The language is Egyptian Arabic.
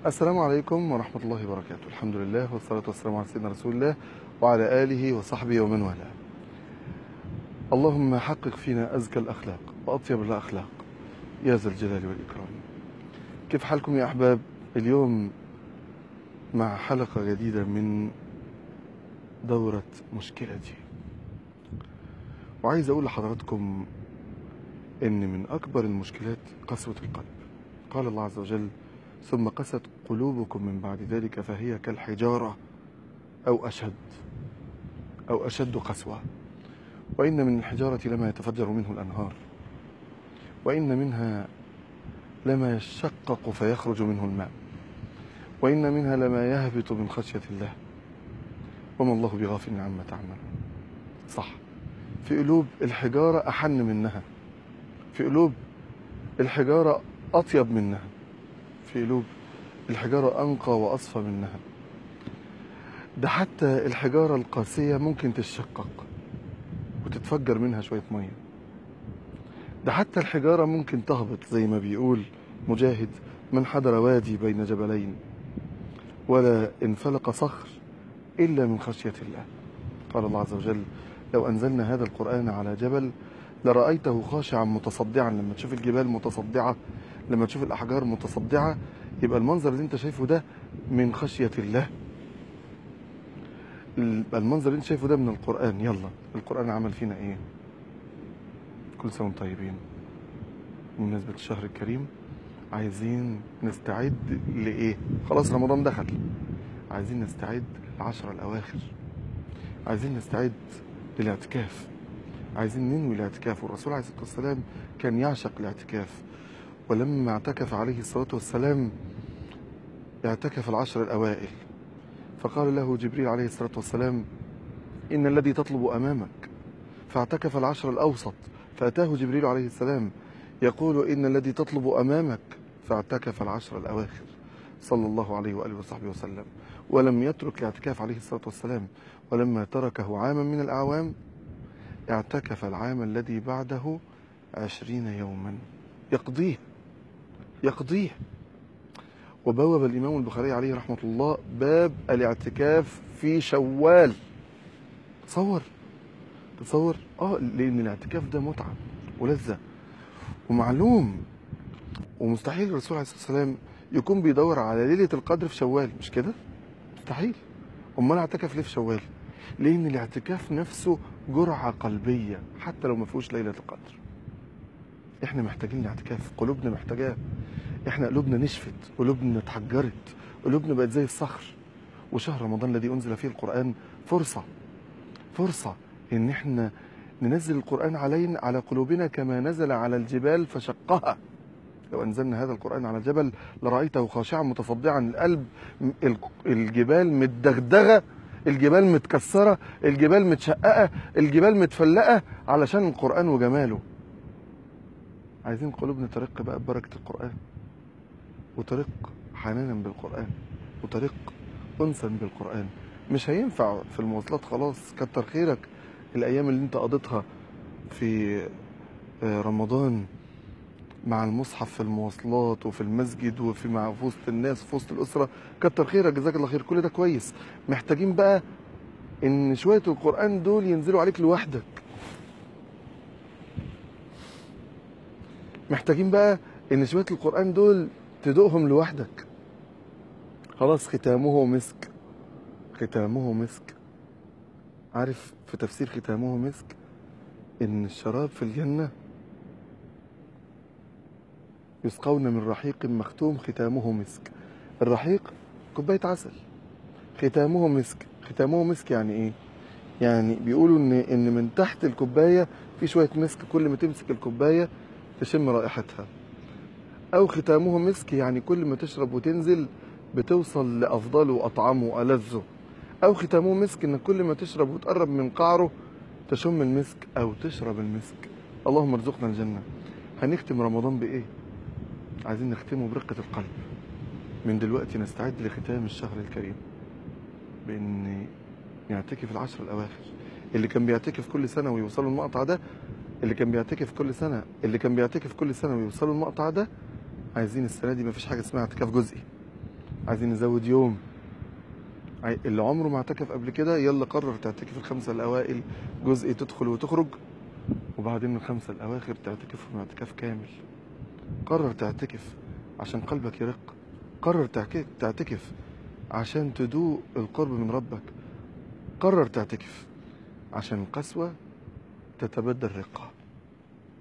السلام عليكم ورحمة الله وبركاته الحمد لله والصلاة والسلام على سيدنا رسول الله وعلى آله وصحبه ومن والاه اللهم حقق فينا أزكى الأخلاق وأطيب الأخلاق يا ذا الجلال والإكرام كيف حالكم يا أحباب اليوم مع حلقة جديدة من دورة مشكلتي وعايز أقول لحضراتكم إن من أكبر المشكلات قسوة القلب قال الله عز وجل ثم قست قلوبكم من بعد ذلك فهي كالحجارة أو أشد أو أشد قسوة وإن من الحجارة لما يتفجر منه الأنهار وإن منها لما يشقق فيخرج منه الماء وإن منها لما يهبط من خشية الله وما الله بغافل عما تعملون صح في قلوب الحجارة أحن منها في قلوب الحجارة أطيب منها في قلوب الحجارة أنقى وأصفى منها ده حتى الحجارة القاسية ممكن تتشقق وتتفجر منها شوية مية ده حتى الحجارة ممكن تهبط زي ما بيقول مجاهد من حضر وادي بين جبلين ولا انفلق صخر إلا من خشية الله قال الله عز وجل لو أنزلنا هذا القرآن على جبل لرأيته خاشعا متصدعا لما تشوف الجبال متصدعة لما تشوف الأحجار متصدعة يبقى المنظر اللي انت شايفه ده من خشية الله يبقى المنظر اللي انت شايفه ده من القرآن يلا القرآن عمل فينا ايه كل سنة وانتم طيبين بمناسبة الشهر الكريم عايزين نستعد لإيه خلاص رمضان دخل عايزين نستعد للعشرة الأواخر عايزين نستعد للاعتكاف عايزين ننوي الاعتكاف والرسول عليه الصلاة والسلام كان يعشق الاعتكاف ولما اعتكف عليه الصلاة والسلام اعتكف العشر الأوائل فقال له جبريل عليه الصلاة والسلام إن الذي تطلب أمامك فاعتكف العشر الأوسط فأتاه جبريل عليه السلام يقول إن الذي تطلب أمامك فاعتكف العشر الأواخر صلى الله عليه وآله وصحبه وسلم ولم يترك الاعتكاف عليه الصلاة والسلام ولما تركه عاما من الأعوام اعتكف العام الذي بعده عشرين يوما يقضيه يقضيه وبوب الإمام البخاري عليه رحمة الله باب الاعتكاف في شوال تصور تصور اه لأن الاعتكاف ده متعة ولذة ومعلوم ومستحيل الرسول عليه الصلاة والسلام يكون بيدور على ليلة القدر في شوال مش كده؟ مستحيل أمال اعتكف ليه في شوال؟ لأن الاعتكاف نفسه جرعة قلبية حتى لو ما فيهوش ليلة القدر احنا محتاجين الاعتكاف قلوبنا محتاجاه احنا قلوبنا نشفت قلوبنا اتحجرت قلوبنا بقت زي الصخر وشهر رمضان الذي انزل فيه القران فرصه فرصه ان احنا ننزل القران علينا على قلوبنا كما نزل على الجبال فشقها لو انزلنا هذا القران على الجبل لرايته خاشعا متصدعا القلب الجبال متدغدغه الجبال متكسره الجبال متشققه الجبال متفلقه علشان القران وجماله عايزين قلوبنا ترق بقى ببركة القرآن وترق حنانا بالقرآن وترق أنسا بالقرآن مش هينفع في المواصلات خلاص كتر خيرك الأيام اللي أنت قضيتها في رمضان مع المصحف في المواصلات وفي المسجد وفي مع في وسط الناس في وسط الأسرة كتر خيرك جزاك الله خير كل ده كويس محتاجين بقى إن شوية القرآن دول ينزلوا عليك لوحدك محتاجين بقى ان شويه القران دول تدوقهم لوحدك خلاص ختامه مسك ختامه مسك عارف في تفسير ختامه مسك ان الشراب في الجنه يسقون من رحيق مختوم ختامه مسك الرحيق كوبايه عسل ختامه مسك ختامه مسك يعني ايه يعني بيقولوا ان ان من تحت الكوبايه في شويه مسك كل ما تمسك الكوبايه تشم رائحتها أو ختامه مسك يعني كل ما تشرب وتنزل بتوصل لأفضله وأطعمه وألذه أو ختامه مسك إن كل ما تشرب وتقرب من قعره تشم المسك أو تشرب المسك اللهم ارزقنا الجنة هنختم رمضان بإيه؟ عايزين نختمه برقة القلب من دلوقتي نستعد لختام الشهر الكريم بإن نعتكف العشر الأواخر اللي كان بيعتكف كل سنة ويوصلوا المقطع ده اللي كان بيعتكف كل سنه اللي كان بيعتكف كل سنه ويوصلوا المقطع ده عايزين السنه دي مفيش حاجه اسمها اعتكاف جزئي عايزين نزود يوم عاي- اللي عمره ما اعتكف قبل كده يلا قرر تعتكف الخمسة الأوائل جزء تدخل وتخرج وبعدين الخمسة الأواخر تعتكفهم اعتكاف كامل قرر تعتكف عشان قلبك يرق قرر تعك- تعتكف عشان تدوق القرب من ربك قرر تعتكف عشان القسوة تتبدل رقة